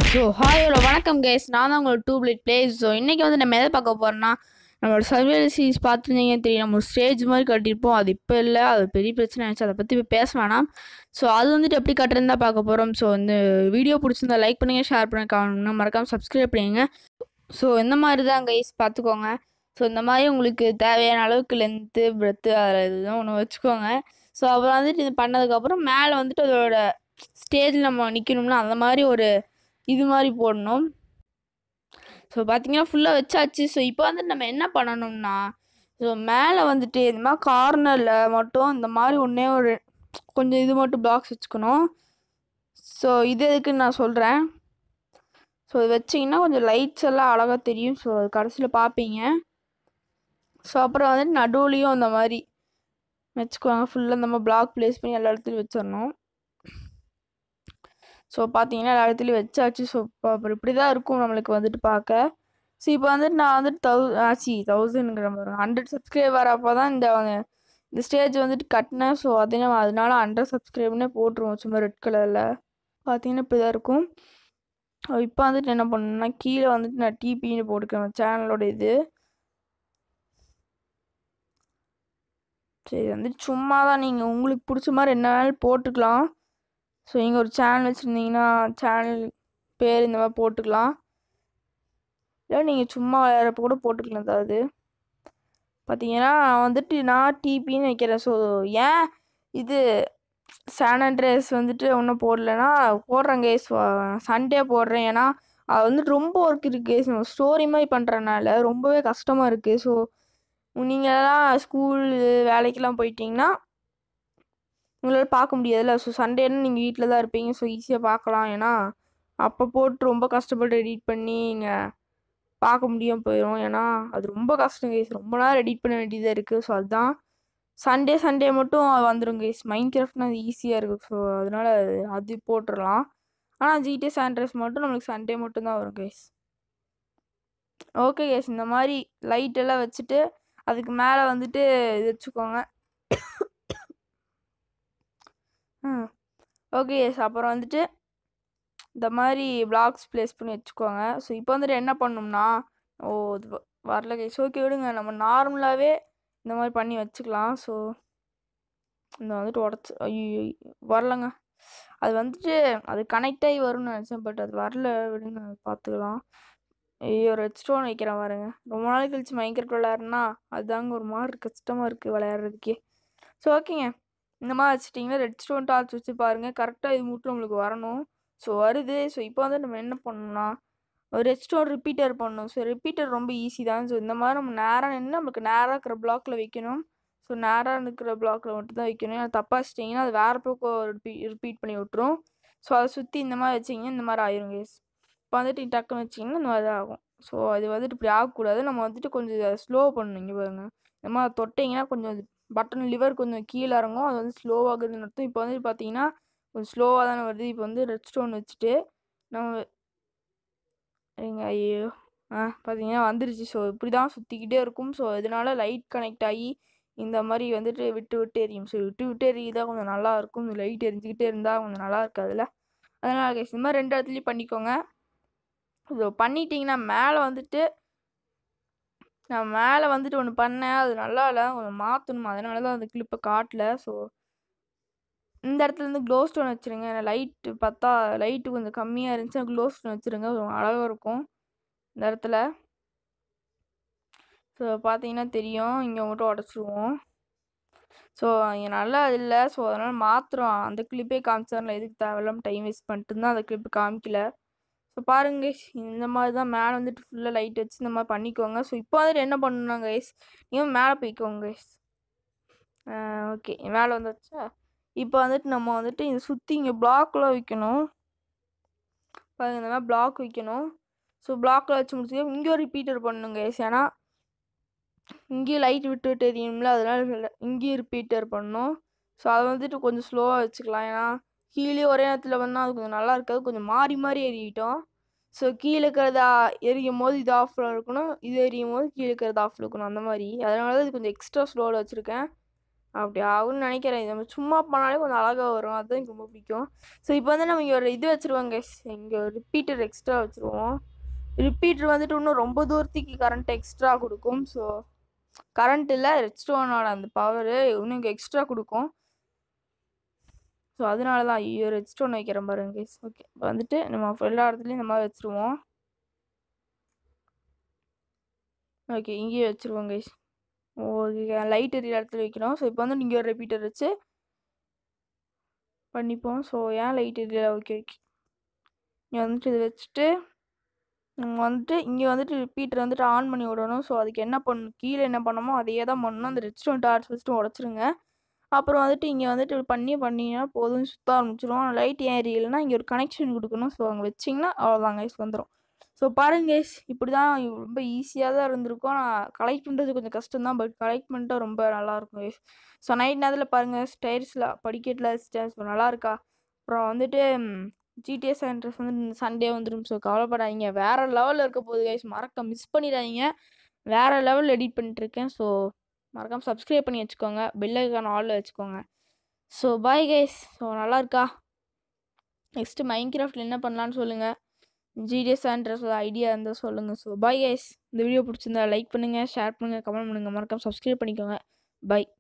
So hi hello வணக்கம் guys நான் தான் உங்களோட டூ பிளேட் பிளேஸ் ஸோ இன்றைக்கி வந்து நம்ம எதை பார்க்க போகிறோம்னா நம்மளோட சர்வேல் சீரிஸ் பார்த்துருந்தீங்கன்னு தெரியும் நம்ம ஒரு ஸ்டேஜ் மாதிரி கட்டியிருப்போம் அது இப்போ இல்லை அது பெரிய பிரச்சனை ஆயிடுச்சு அதை பற்றி இப்போ பேச வேணாம் ஸோ அது வந்துட்டு எப்படி கட்டுறதுன்னு தான் பார்க்க போகிறோம் ஸோ இந்த வீடியோ பிடிச்சிருந்தா லைக் பண்ணுங்கள் ஷேர் பண்ணுங்க மறக்காமல் சப்ஸ்கிரைப் பண்ணுங்க ஸோ இந்த மாதிரி தான் கைஸ் பார்த்துக்கோங்க ஸோ இந்த மாதிரி உங்களுக்கு தேவையான அளவுக்கு லென்த்து பிரெத்து அதில் இதுதான் ஒன்று வச்சுக்கோங்க ஸோ அப்புறம் வந்துட்டு இது பண்ணதுக்கப்புறம் மேலே வந்துட்டு அதோட ஸ்டேஜில் நம்ம நிற்கணும்னா அந்த மாதிரி ஒரு இது மாதிரி போடணும் ஸோ பார்த்தீங்கன்னா ஃபுல்லாக வச்சாச்சு ஸோ இப்போ வந்துட்டு நம்ம என்ன பண்ணணும்னா ஸோ மேலே வந்துட்டு இந்த மாதிரி கார்னரில் மட்டும் இந்த மாதிரி ஒன்றே ஒரு கொஞ்சம் இது மட்டும் பாக்ஸ் வச்சுக்கணும் ஸோ இது எதுக்குன்னு நான் சொல்கிறேன் ஸோ இது வச்சிங்கன்னா கொஞ்சம் லைட்ஸ் எல்லாம் அழகாக தெரியும் ஸோ அது கடைசியில் பார்ப்பீங்க ஸோ அப்புறம் வந்துட்டு நடுவுலையும் அந்த மாதிரி வச்சுக்குவாங்க ஃபுல்லாக நம்ம பிளாக் ப்ளேஸ் பண்ணி எல்லா இடத்துலையும் வச்சிடணும் ஸோ பார்த்தீங்கன்னா எல்லா இடத்துலையும் வச்சாச்சு ஸோ இப்போ அப்புறம் இப்படி தான் இருக்கும் நம்மளுக்கு வந்துட்டு பார்க்க ஸோ இப்போ வந்துட்டு நான் வந்துட்டு தௌ ஆச்சு தௌசண்ட்ங்கிற மாதிரி ஹண்ட்ரட் சப்ஸ்கிரைபர் அப்போ தான் இந்த இந்த ஸ்டேஜ் வந்துட்டு கட்டினேன் ஸோ அதே அதனால ஹண்ட்ரட் சப்ஸ்கிரைப்னே போட்டுருவோம் சும்மா ரெட் கலரில் பார்த்தீங்கன்னா இப்படி தான் இருக்கும் இப்போ வந்துட்டு என்ன பண்ணணும்னா கீழே வந்துட்டு நான் டிபின்னு போட்டுக்கிறேன் சேனலோட இது சரி வந்துட்டு சும்மா தான் நீங்கள் உங்களுக்கு பிடிச்ச மாதிரி என்ன வேணாலும் போட்டுக்கலாம் ஸோ நீங்கள் ஒரு சேனல் வச்சுருந்தீங்கன்னா சேனல் பேர் இந்த மாதிரி போட்டுக்கலாம் இல்லை நீங்கள் சும்மா விளையாடுறப்ப கூட போட்டுக்கலாம் அதாவது பார்த்தீங்கன்னா நான் வந்துட்டு நான் டிபின்னு வைக்கிறேன் ஸோ ஏன் இது சான் அண்ட்ரேஸ் வந்துட்டு ஒன்றும் போடலைன்னா போடுறேன் கேஸ் சண்டே போடுறேன் ஏன்னா அது வந்துட்டு ரொம்ப ஒர்க் இருக்குது கேஸ் ஸ்டோரி மாதிரி பண்ணுறனால ரொம்பவே கஷ்டமாக இருக்குது ஸோ நீங்கள்லாம் ஸ்கூல் வேலைக்கெல்லாம் போயிட்டீங்கன்னா உங்களால் பார்க்க முடியாதுல்ல ஸோ சண்டேன்னு நீங்கள் வீட்டில் தான் இருப்பீங்க ஸோ ஈஸியாக பார்க்கலாம் ஏன்னா அப்போ போட்டு ரொம்ப கஷ்டப்பட்டு எடிட் பண்ணி நீங்கள் பார்க்க முடியாமல் போயிடும் ஏன்னா அது ரொம்ப கஷ்டம் கேஸ் ரொம்ப நேரம் எடிட் பண்ண வேண்டியதாக இருக்குது ஸோ அதுதான் சண்டே சண்டே மட்டும் வந்துடும் கேஸ் மைண்ட் கிராஃப்ட்னா அது ஈஸியாக இருக்குது ஸோ அதனால் அது போட்டுடலாம் ஆனால் ஜிடிஎஸ் சாண்ட்ரஸ் மட்டும் நம்மளுக்கு சண்டே மட்டும் தான் வரும் கேஸ் ஓகே கேஸ் இந்த மாதிரி லைட் எல்லாம் வச்சுட்டு அதுக்கு மேலே வந்துட்டு இது வச்சுக்கோங்க ம் ஓகே எஸ் அப்புறம் வந்துட்டு இந்த மாதிரி பிளாக்ஸ் ப்ளேஸ் பண்ணி வச்சுக்கோங்க ஸோ இப்போ வந்துட்டு என்ன பண்ணணும்னா ஓ இது வ- வரல கைஸ் ஓகே விடுங்க நம்ம நார்மலாகவே இந்த மாதிரி பண்ணி வச்சுக்கலாம் ஸோ இந்த வந்துட்டு உடச்சி ஐயோ வரலங்க அது வந்துட்டு அது கனெக்ட் ஆகி வரும்னு நினச்சேன் பட் அது வரல விடுங்க பார்த்துக்கலாம் ஐயோ ரெட் ஸ்டோன் வைக்கிறேன் பாருங்க ரொம்ப நாள் கழிச்சு மைக்ரோட் விளையாடுனா அதுதாங்க ஒரு மாதிரி கஷ்டமாக இருக்குது விளையாடுறதுக்கே ஸோ ஓகேங்க இந்த மாதிரி வச்சுட்டிங்கன்னா ரெட் ஸ்டோன் டார்ச் வச்சு பாருங்கள் கரெக்டாக இது மட்டும் நம்மளுக்கு வரணும் ஸோ வருது ஸோ இப்போ வந்து நம்ம என்ன பண்ணணும்னா ஒரு ரெட் ஸ்டோன் ரிப்பீட்டர் பண்ணணும் ஸோ ரிப்பீட்டர் ரொம்ப ஈஸி தான் ஸோ இந்த மாதிரி நம்ம நேராக நின்று நம்மளுக்கு நேராக இருக்கிற பிளாக்ல வைக்கணும் ஸோ நேராக இருக்கிற பிளாக்ல மட்டும் தான் வைக்கணும் ஏன்னா தப்பாக வச்சிட்டிங்கன்னா அது வேறு பக்கம் ரிப்பீ ரிப்பீட் பண்ணி விட்ரும் ஸோ அதை சுற்றி இந்த மாதிரி வச்சிங்கன்னா இந்த மாதிரி ஆயிரும் கேஸ் இப்போ வந்துட்டு டக்குன்னு வச்சிங்கன்னா இந்த மாதிரி தான் ஆகும் ஸோ அது வந்துட்டு இப்படி ஆகக்கூடாது நம்ம வந்துட்டு கொஞ்சம் ஸ்லோ பண்ணணும் இங்கே பாருங்க இந்த மாதிரி தொட்டிங்கன்னா கொஞ்சம் பட்டன் லிவர் கொஞ்சம் கீழே இறங்கும் அது வந்து ஸ்லோவாகுதுன்னு அர்த்தம் இப்போ வந்து பார்த்தீங்கன்னா கொஞ்சம் ஸ்லோவாக தானே வருது இப்போ வந்து ரெட் ஸ்டோன் வச்சுட்டு நம்ம எங்க ஐயோ ஆ பார்த்தீங்கன்னா வந்துருச்சு ஸோ இப்படி தான் சுற்றிக்கிட்டே இருக்கும் ஸோ இதனால லைட் கனெக்ட் ஆகி இந்த மாதிரி வந்துட்டு விட்டு விட்டு எரியும் ஸோ விட்டு விட்டு எரியுதா கொஞ்சம் நல்லா இருக்கும் லைட் எரிஞ்சுக்கிட்டே இருந்தால் கொஞ்சம் நல்லா இருக்காதுல்ல அதனால் guys, இந்த மாதிரி ரெண்டு இடத்துலையும் பண்ணிக்கோங்க ஸோ பண்ணிட்டீங்கன்னா மேலே வந்துட்டு நான் மேலே வந்துட்டு ஒன்று பண்ணேன் அது நல்லா இல்லை கொஞ்சம் மாற்றணும் அதனால தான் அந்த கிளிப்பை காட்டல ஸோ இந்த இடத்துல இருந்து க்ளோ ஸ்டோன் வச்சுருங்க லைட்டு பார்த்தா லைட்டு கொஞ்சம் கம்மியாக இருந்துச்சு க்ளோ ஸ்டோன் வச்சுருங்க கொஞ்சம் அழகாக இருக்கும் இந்த இடத்துல ஸோ பார்த்தீங்கன்னா தெரியும் இங்கே மட்டும் உடச்சிருவோம் ஸோ இங்கே நல்லா இல்லை ஸோ அதனால் மாத்திரம் அந்த கிளிப்பே காமிச்சாரில் எதுக்கு தேவையில்லாமல் டைம் வேஸ்ட் பண்ணிட்டு இருந்தால் அந்த கிளிப்பு காமிக்கல ஸோ பாருங்க guys, இந்த மாதிரி தான் மேலே வந்துட்டு ஃபுல்லாக லைட் வச்சு இந்த மாதிரி பண்ணிக்கோங்க ஸோ இப்போ வந்துட்டு என்ன பண்ணணும்னா கைஸ் நீங்கள் மேலே போய்க்கோங்க கைஸ் ஓகே மேலே வந்துச்சா இப்போ வந்துட்டு நம்ம வந்துட்டு இதை சுற்றி இங்கே பிளாக்லாம் வைக்கணும் பாருங்க இந்த மாதிரி பிளாக் வைக்கணும் ஸோ பிளாக்ல வச்சு முடிச்சு இங்கே ஒரு ரிப்பீட்டர் பண்ணணுங்க guys. ஏன்னா இங்கேயும் லைட் விட்டு விட்டு எரியும்ல அதனால சொல்ல- இங்கேயும் ரிப்பீட்டர் பண்ணணும் ஸோ அதை வந்துட்டு கொஞ்சம் ஸ்லோவாக வச்சுக்கலாம் ஏன்னா கீழே ஒரே நேரத்தில் வந்தால் அது கொஞ்சம் நல்லா இருக்காது கொஞ்சம் மாறி மாறி எரியட்டும் ஸோ கீழே இருக்கிறதா எரியும் போது இது ஆஃபில் இருக்கணும் இது எரியும் போது கீழே இருக்கிறது ஆஃபில் இருக்கணும் அந்த மாதிரி அதனால தான் இது கொஞ்சம் எக்ஸ்ட்ரா ஸ்லோவில் வச்சுருக்கேன் அப்படி ஆகும்னு நினைக்கிறேன் இது நம்ம சும்மா பண்ணாலே கொஞ்சம் அழகாக வரும் அதுதான் எனக்கு ரொம்ப பிடிக்கும் ஸோ இப்போ வந்து நம்ம இங்கே ஒரு இது வச்சுருவோம் கைஸ் இங்கே ஒரு ரிப்பீட்டர் எக்ஸ்ட்ரா வச்சுருவோம் ரிப்பீட்டர் வந்துட்டு இன்னும் ரொம்ப தூரத்துக்கு கரண்ட் எக்ஸ்ட்ரா கொடுக்கும் ஸோ கரண்ட் இல்லை ரெட்ஸ்டோனோட அந்த பவர் இன்னும் இங்கே எக்ஸ்ட்ரா கொடுக்கும் ஸோ அதனால தான் ஐயோ ரெட்ஸ்டோன் வைக்கிறேன் பாருங்க கைஸ் ஓகே இப்போ வந்துட்டு நம்ம எல்லா இடத்துலையும் இந்த மாதிரி வச்சுருவோம் ஓகே இங்கேயே வச்சுருவோம் கைஸ் ஓகே லைட் எரிய இடத்துல வைக்கணும் ஸோ இப்போ வந்து நீங்கள் ஒரு ரிப்பீட்டர் வச்சு பண்ணிப்போம் ஸோ ஏன் லைட் எரியல ஓகே ஓகே இங்கே வந்துட்டு இது வச்சுட்டு நம்ம வந்துட்டு இங்கே வந்துட்டு ரிப்பீட்டர் வந்துட்டு ஆன் பண்ணி விடணும் ஸோ அதுக்கு என்ன பண்ணணும் கீழே என்ன பண்ணணுமோ அதையே தான் பண்ணணும் அந்த ரெஸ்டோன் டார்ச் ஃபஸ்ட்டு உடச்சிருங்க அப்புறம் வந்துட்டு இங்கே வந்துட்டு இப்படி பண்ணி பண்ணிங்கன்னா போதும் சுத்த ஆரம்பிச்சிடும் லைட் ஏன் எரியலைன்னா இங்கே ஒரு கனெக்ஷன் கொடுக்கணும் ஸோ அங்கே வச்சிங்கன்னா அவ்வளோதான் கைஸ் வந்துடும் ஸோ பாருங்க கைஸ் இப்படி தான் ரொம்ப ஈஸியாக தான் இருந்திருக்கும் நான் கலெக்ட் பண்ணுறது கொஞ்சம் கஷ்டம் தான் பட் கலெக்ட் பண்ணிட்டா ரொம்ப நல்லாயிருக்கும் கைஸ் ஸோ நைட் நேரத்தில் பாருங்கள் ஸ்டைர்ஸில் படிக்கட்டில் ஸ்டேர்ஸ் நல்லா இருக்கா அப்புறம் வந்துட்டு ஜிடிஎஸ் சென்டர்ஸ் வந்து சண்டே வந்துடும் ஸோ கவலைப்படாதீங்க வேறு லெவலில் இருக்க போகுது கைஸ் மறக்க மிஸ் பண்ணிடாதீங்க வேறு லெவலில் எடிட் பண்ணிட்டுருக்கேன் ஸோ மறக்காமல் சப்ஸ்கிரைப் பண்ணி வச்சுக்கோங்க பெல்லைக்கான ஆலில் வச்சுக்கோங்க ஸோ பாய் கைஸ் ஸோ நல்லா இருக்கா நெக்ஸ்ட்டு மைண்ட் கிராஃப்டில் என்ன பண்ணலான்னு சொல்லுங்கள் ஜிடிஎஸ் ஆண்ட்ரஸ் ஐடியா இருந்தால் சொல்லுங்கள் ஸோ பாய் கைஸ் இந்த வீடியோ பிடிச்சிருந்தா லைக் பண்ணுங்கள் ஷேர் பண்ணுங்கள் கமெண்ட் பண்ணுங்கள் மறக்காம சப்ஸ்கிரைப் பண்ணிக்கோங்க பை